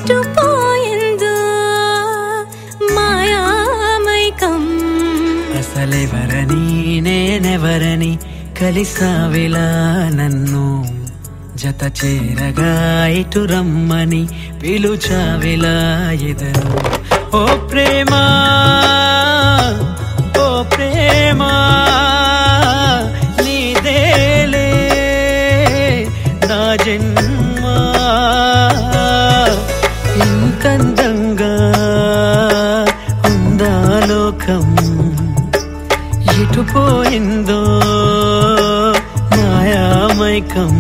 ఎటు పోయిందో మాయామైకం అసలెవరని నేనెవరని కలిసావిలా నన్ను జత చేరగా ఇటు రమ్మని పిలుచావిలా ఎదరు ఓ ప్రేమ ఓ ప్రేమ నీదేలే నా జన్మ ఇంతందంగా ఉందా లోకం ఎటుపోయిందో మాయామైకం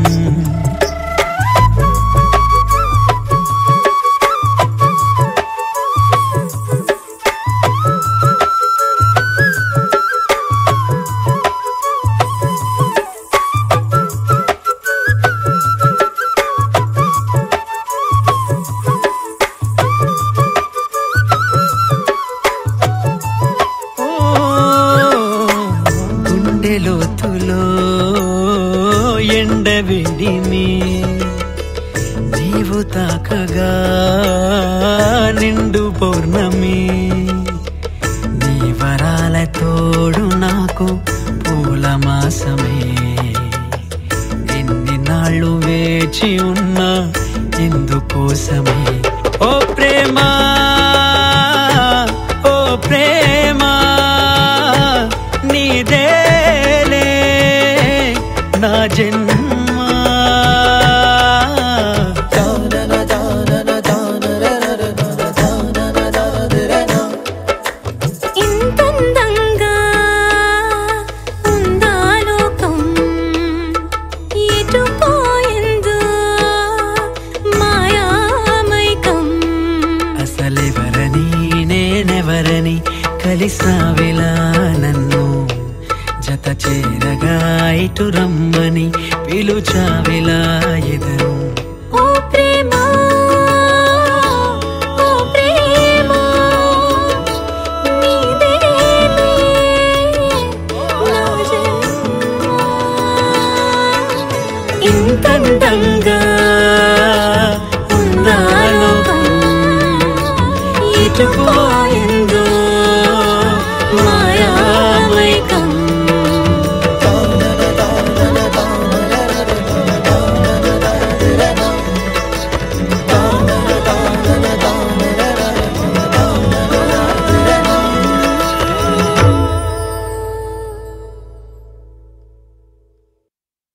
ఓ, గుండె లోతులో ఎండవిడిని నీవు తాకగా నిండు పౌర్ణమి నీ వరాల తోడు నాకు పూల మాసమే ఎన్ని నాళ్ళు వేచి ఉన్నా ఎందుకోసమే ఓ ప్రేమ ఓ ప్రేమ నీదేలే నా జన్మ ఇంతందంగా ఉందా లోకం ఎటు పోయిందో మాయామైకం అసలెవరని నేనెవరని కలిసావిలా నన్ను జత చేరగా ఇటు రమ్మని పిలుచావిలా ఎదరు ఓ ప్రేమ ఓ ప్రేమ నీదేలే నా జన్మ ఇంతందంగా ఉందా లోకం ఎటు పోయిందో